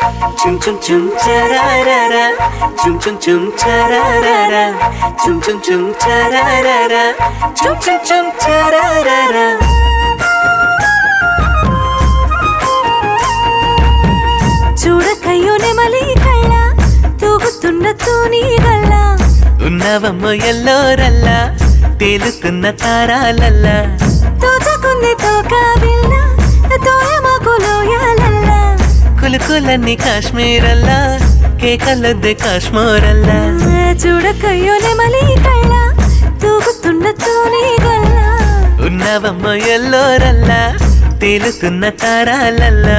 చుమ్ చుమ్ చుమ్ చరారారా చుమ్ చుమ్ చుమ్ చరారారా చుమ్ చుమ్ చుమ్ చరారారా చుమ్ చుమ్ చుమ్ చరారారా చూడకయ్యో నెమలి కళ్ళ తూగుతున్న తూని గల్ల ఉన్నవమ్మ ఎల్లోరల్లా తేలుతున్న తారాలల్లా తోచకుంది తోక బిల్ల తోయమాకు లోయాలల్ల కులుకులన్నీ కాశ్మీరల్లా కేకలొద్దే కాశ్మీరల్లా చూడకయ్యో నెమలి కళ్ళ తూగుతున్న తూని గల్ల ఉన్నవమ్మ ఎల్లోరల్లా తేలుతున్న తారాలల్లా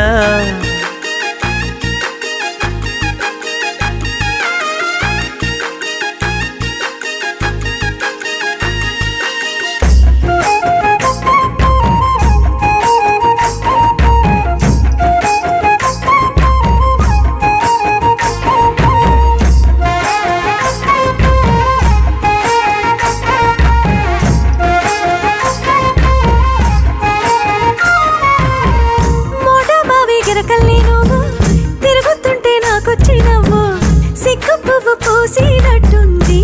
మోట బావి గిరకల్ని నువ్వు తిరుగుతుంటే నాకొచ్చి నవ్వు సిగ్గు పువ్వు పూసినట్టుంది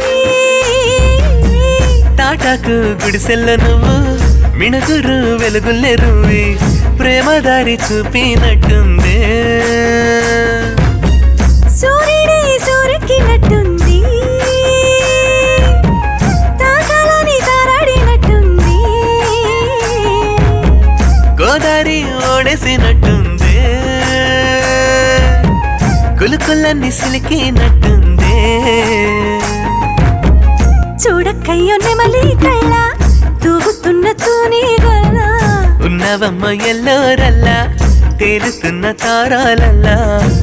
తాటాకు గుడిసెల్ల నువ్వు మిణుగురు వెలుగుల్లే రువి ప్రేమ దారి చూపినట్టుందే సూర్యుడే సూరెక్కినట్టుంది తాకాలని తారాడినట్టుంది గోదారి ఓడేసినట్టుందే కులుకులన్నీ సిలికినట్టుందే చూడక్కయ్యో నెమలి కళ్ళ తూగుతున్న తూని గొల్ల ఉన్నవమ్మ ఎల్లోరల్లా తేలుతున్న తారాలల్లా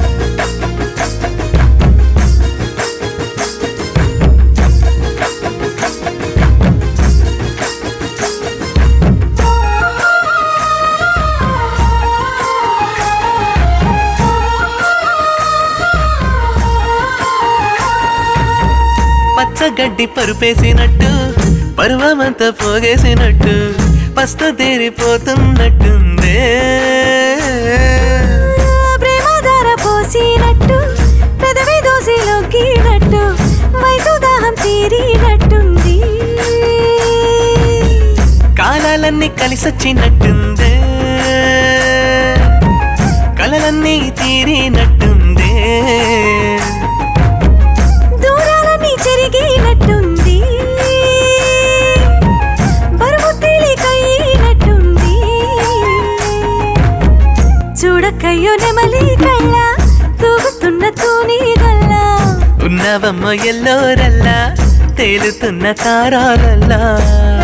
పచ్చగడ్డి పరుపేసినట్టు పరువమంతా పోగేసినట్టు పస్త తేరిపోతున్నట్టుందే ప్రేమధార పోసినట్టు పెదవి దోసిలో గీనట్టు వయసు దాహం తీరినట్టుంది కాలాలన్నీ కలిసొచ్చినట్టుందే కలలన్నీ తీరినట్టుందే దూరాలన్నీ చెరిగినట్టుంది బరువు తేలికయినట్టుంది చూడకయ్యో నెమలి కళ్ళ తూగుతున్న తూని గల్ల ఉన్నవమ్మ ఎల్లోరల్లా తేలుతున్న తారాలల్లా